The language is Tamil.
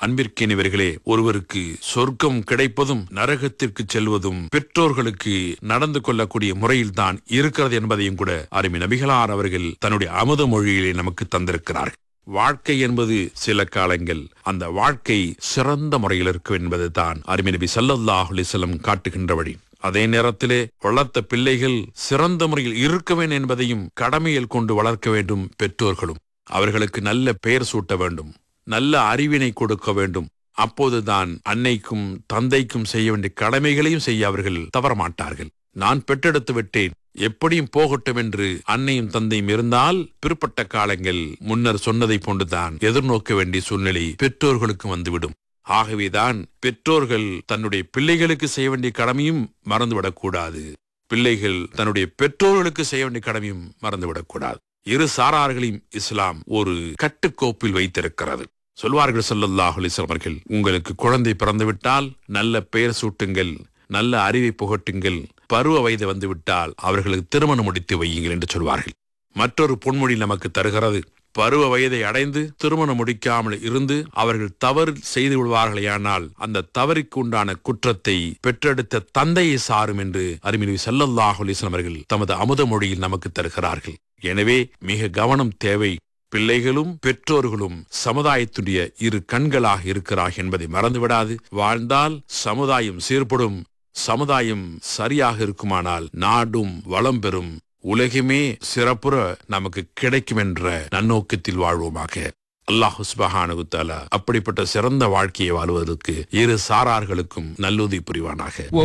அன்பிற்கினிவர்களே ஒருவருக்கு சொர்க்கம் கிடைப்பதும் நரகத்திற்கு செல்வதும் பெற்றோர்களுக்கு நடந்து கொள்ளக்கூடிய முறையில்தான் இருக்கிறது என்பதையும் கூட அருமை நபிகளார் அவர்கள் தன்னுடைய அமுத மொழியிலே நமக்கு தந்திருக்கிறார்கள் வாழ்க்கை என்பது சில காலங்கள் அந்த வாழ்க்கை சிறந்த முறையில் இருக்கும் என்பது தான் அருமை நபி ஸல்லல்லாஹு அலைஹி வஸல்லம் காட்டுகின்ற வழி அதே நேரத்திலே வளர்த்த பிள்ளைகள் சிறந்த முறையில் இருக்க வேண்டும் என்பதையும் கடமையில் கொண்டு வளர்க்க வேண்டும் பெற்றோர்களும் அவர்களுக்கு நல்ல பெயர் சூட்ட வேண்டும் நல்ல அறிவினை கொடுக்க வேண்டும் அப்போதுதான் அன்னைக்கும் தந்தைக்கும் செய்ய வேண்டிய கடமைகளையும் செய்ய அவர்கள் தவறமாட்டார்கள் நான் பெற்றெடுத்து விட்டேன் எப்படியும் போகட்டும் என்று அன்னையும் தந்தையும் இருந்தால் பிற்பட்ட காலங்கள் முன்னர் சொன்னதை போன்றுதான் எதிர்நோக்க வேண்டிய சூழ்நிலை பெற்றோர்களுக்கு வந்துவிடும் ஆகவேதான் பெற்றோர்கள் தன்னுடைய பிள்ளைகளுக்கு செய்ய வேண்டிய கடமையும் மறந்துவிடக்கூடாது பிள்ளைகள் தன்னுடைய பெற்றோர்களுக்கு செய்ய வேண்டிய கடமையும் மறந்துவிடக்கூடாது இரு சாரார்களையும் இஸ்லாம் ஒரு கட்டுக்கோப்பில் வைத்திருக்கிறது சொல்வார்கள் ஸல்லல்லாஹு அலைஹி வஸல்லம் அவர்கள் உங்களுக்கு குழந்தை பிறந்துவிட்டால் நல்ல பெயர் சூட்டுங்கள் நல்ல அறிவை புகட்டுங்கள் பருவ வயது வந்துவிட்டால் அவர்களுக்கு திருமணம் முடித்து வையுங்கள் என்று சொல்வார்கள் மற்றொரு பொன்மொழி நமக்கு தருகிறது பருவ வயதை அடைந்து திருமணம் முடிக்காமல் இருந்து அவர்கள் தவறு செய்து விடுவார்களேயானால் அந்த தவறுக்கு உண்டான குற்றத்தை பெற்றெடுத்த தந்தையை சாரும் என்று அருமினி ஸல்லல்லாஹு அலைஹி வஸல்லம் அவர்கள் தமது அமுத மொழியில் நமக்கு தருகிறார்கள் எனவே மிக கவனம் தேவை பிள்ளைகளும் பெற்றோர்களும் சமுதாயத்துடைய இரு கண்களாக இருக்கிறார்கள் என்பதை மறந்துவிடாது வாழ்ந்தால் சமுதாயம் சீர்படும் சமுதாயம் சரியாக இருக்குமானால் நாடும் வளம் பெறும் உலகமே சிறப்புற நமக்கு கிடைக்கும் என்ற நன்னோக்கத்தில் வாழ்வோமாக அல்லாஹு சுபஹானஹு தஆலா அப்படிப்பட்ட சிறந்த வாழ்க்கையை வாழ்வதற்கு இரு சாரார்களுக்கும் நல்லுதவி புரிவானாக